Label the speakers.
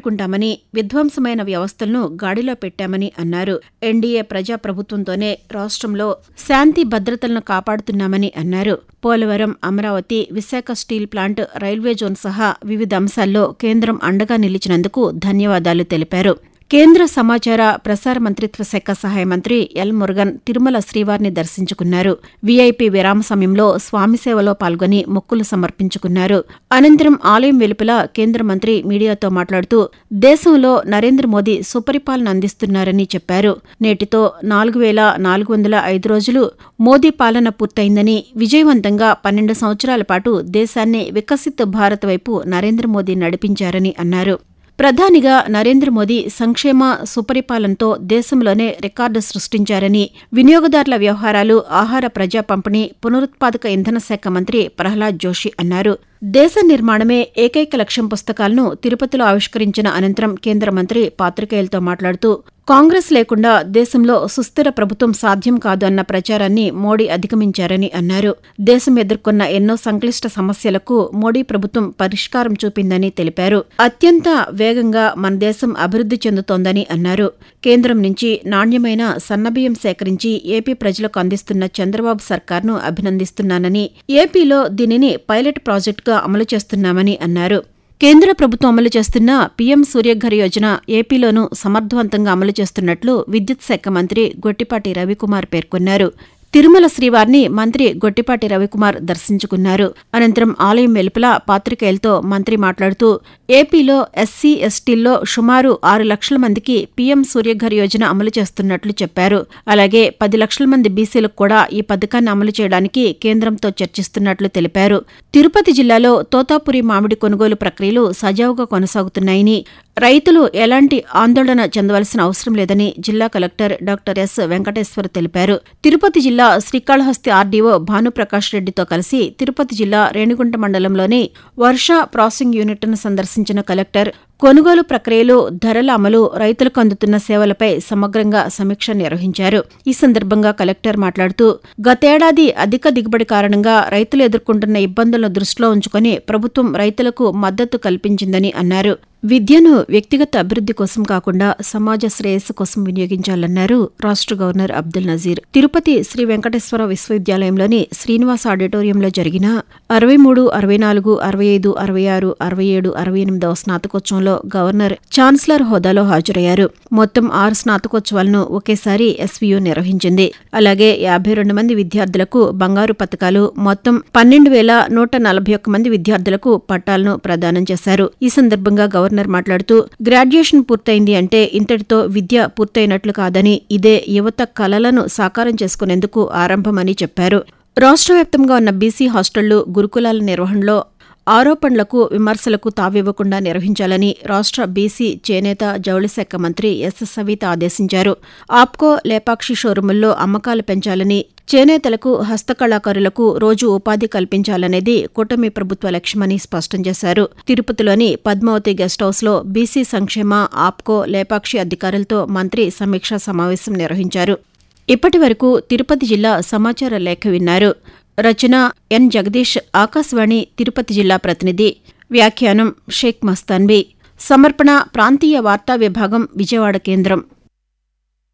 Speaker 1: కాపాడుకుంటామని విధ్వంసమైన వ్యవస్థలను గాడిలో పెట్టామని అన్నారు ఎన్డీఏ ప్రజాప్రభుత్వంతోనే రాష్ట్రంలో శాంతి భద్రతలను కాపాడుతున్నామని అన్నారు Polavaram Amaravati Visakha steel plant railway zone సహా వివిధ అంశాల్లో కేంద్రం అండగా నిలిచినందుకు ధన్యవాదాలు తెలిపారు కేంద్ర సమాచార ప్రసార మంత్రిత్వ శాఖ సహాయ మంత్రి ఎల్ మురుగన్ తిరుమల శ్రీవారిని దర్శించుకున్నారు వీఐపీ విరామ సమయంలో స్వామి సేవలో పాల్గొని మొక్కులు సమర్పించుకున్నారు అనంతరం ఆలయం వెలుపల కేంద్ర మంత్రి మీడియాతో మాట్లాడుతూ దేశంలో నరేంద్ర మోదీ సుపరిపాలన అందిస్తున్నారని చెప్పారు నేటితో నాలుగు వేల నాలుగు వందల ఐదు రోజులు మోదీ పాలన పూర్తయిందని విజయవంతంగా పన్నెండు సంవత్సరాల పాటు దేశాన్ని వికసిత్ భారత్ వైపు నరేంద్ర మోదీ నడిపించారని అన్నారు ప్రధానిగా నరేంద్ర మోదీ సంక్షేమ సుపరిపాలనతో దేశంలోనే రికార్డు సృష్టించారని వినియోగదారుల వ్యవహారాలు ఆహార ప్రజా పంపిణీ పునరుత్పాదక ఇంధన శాఖ మంత్రి ప్రహ్లాద్ జోషి అన్నారు దేశ నిర్మాణమే ఏకైక లక్ష్యం పుస్తకాలను తిరుపతిలో ఆవిష్కరించిన అనంతరం కేంద్ర మంత్రి పాత్రికేయులతో మాట్లాడుతూ కాంగ్రెస్ లేకుండా దేశంలో సుస్థిర ప్రభుత్వం సాధ్యం కాదు అన్న ప్రచారాన్ని మోడీ అధిగమించారని అన్నారు దేశం ఎదుర్కొన్న ఎన్నో సంక్లిష్ట సమస్యలకు మోడీ ప్రభుత్వం పరిష్కారం చూపిందని తెలిపారు అత్యంత వేగంగా మన దేశం అభివృద్ధి చెందుతోందని అన్నారు కేంద్రం నుంచి నాణ్యమైన సన్నబియ్యం సేకరించి ఏపీ ప్రజలకు అందిస్తున్న చంద్రబాబు సర్కార్ను అభినందిస్తున్నానని ఏపీలో దీనిని పైలట్ ప్రాజెక్టుగా అమలు చేస్తున్నామని అన్నారు కేంద్ర ప్రభుత్వం అమలు చేస్తున్న పీఎం సూర్యఘర్ యోజన ఏపీలోనూ సమర్థవంతంగా అమలు చేస్తున్నట్లు విద్యుత్ శాఖ మంత్రి గొట్టిపాటి రవికుమార్ పేర్కొన్నారు తిరుమల శ్రీవారిని మంత్రి గొట్టిపాటి రవికుమార్ దర్శించుకున్నారు అనంతరం ఆలయం వెలుపల పాత్రికేయులతో మంత్రి మాట్లాడుతూ ఏపీలో ఎస్సీ ఎస్టీల్లో సుమారు ఆరు లక్షల మందికి పీఎం సూర్యఘర్ యోజన అమలు చేస్తున్నట్లు చెప్పారు అలాగే పది లక్షల మంది బీసీలకు కూడా ఈ పథకాన్ని అమలు చేయడానికి కేంద్రంతో చర్చిస్తున్నట్లు తెలిపారు తిరుపతి జిల్లాలో తోతాపురి మామిడి కొనుగోలు ప్రక్రియలు సజావుగా కొనసాగుతున్నాయని రైతులు ఎలాంటి ఆందోళన చెందవలసిన అవసరం లేదని జిల్లా కలెక్టర్ డాక్టర్ ఎస్ వెంకటేశ్వర్ తెలిపారు తిరుపతి జిల్లా శ్రీకాళహస్తి ఆర్డీఓ భానుప్రకాష్ రెడ్డితో కలిసి తిరుపతి జిల్లా రేణిగుంట మండలంలోని వర్ష ప్రాసింగ్ యూనిట్ను సందర్శించిన కలెక్టర్ కొనుగోలు ప్రక్రియలు ధరల అమలు రైతులకు అందుతున్న సేవలపై సమగ్రంగా సమీక్ష నిర్వహించారు ఈ సందర్భంగా కలెక్టర్ మాట్లాడుతూ గతేడాది అధిక దిగుబడి కారణంగా రైతులు ఎదుర్కొంటున్న ఇబ్బందులను దృష్టిలో ఉంచుకుని ప్రభుత్వం రైతులకు మద్దతు కల్పించిందని అన్నారు విద్యను వ్యక్తిగత అభివృద్ధి కోసం కాకుండా సమాజ శ్రేయస్సు కోసం వినియోగించాలన్నారు రాష్ట్ర గవర్నర్ అబ్దుల్ నజీర్ తిరుపతి శ్రీ వెంకటేశ్వర విశ్వవిద్యాలయంలోని శ్రీనివాస ఆడిటోరియంలో జరిగిన అరవై మూడు అరవై నాలుగు అరవై ఐదు అరవై ఆరు అరవై ఏడు అరవై ఎనిమిదవ స్నాతకోత్సవంలో గవర్నర్ ఛాన్సలర్ హోదాలో హాజరయ్యారు మొత్తం ఆరు స్నాతకోత్సవాలను ఒకేసారి ఎస్వీయు నిర్వహించింది అలాగే యాభై రెండు మంది విద్యార్థులకు బంగారు పథకాలు మొత్తం పన్నెండు వేల నూట నలభై ఒక్క మంది విద్యార్థులకు పట్టాలను ప్రదానం చేశారు ఈ సందర్భంగా గవర్నర్ మాట్లాడుతూ గ్రాడ్యుయేషన్ పూర్తయింది అంటే ఇంతటితో విద్య పూర్తయినట్లు కాదని ఇదే యువత కలలను సాకారం చేసుకునేందుకు ఆరంభమని చెప్పారు రాష్ట్ర వ్యాప్తంగా ఉన్న బీసీ హాస్టళ్లు గురుకులాల నిర్వహణలో ఆరోపణలకు విమర్శలకు తావివ్వకుండా నిర్వహించాలని రాష్ట్ర బీసీ చేనేత జౌళి శాఖ మంత్రి ఎస్ సవిత ఆదేశించారు ఆప్కో లేపాక్షి షోరూముల్లో అమ్మకాలు పెంచాలని చేనేతలకు హస్తకళాకారులకు రోజు ఉపాధి కల్పించాలనేది కూటమి ప్రభుత్వ లక్ష్యమని స్పష్టం చేశారు తిరుపతిలోని పద్మావతి గెస్ట్ హౌస్లో బీసీ సంక్షేమ ఆప్కో లేపాక్షి అధికారులతో మంత్రి సమీక్షా సమావేశం నిర్వహించారు ఇప్పటి వరకు తిరుపతి జిల్లా సమాచార లేఖ విన్నారు రచన ఎన్ జగదీష్ ఆకాశవాణి తిరుపతి జిల్లా ప్రతినిధి వ్యాఖ్యానం షేక్ మస్తాన్బీ సమర్పణ ప్రాంతీయ వార్తా విభాగం విజయవాడ కేంద్రం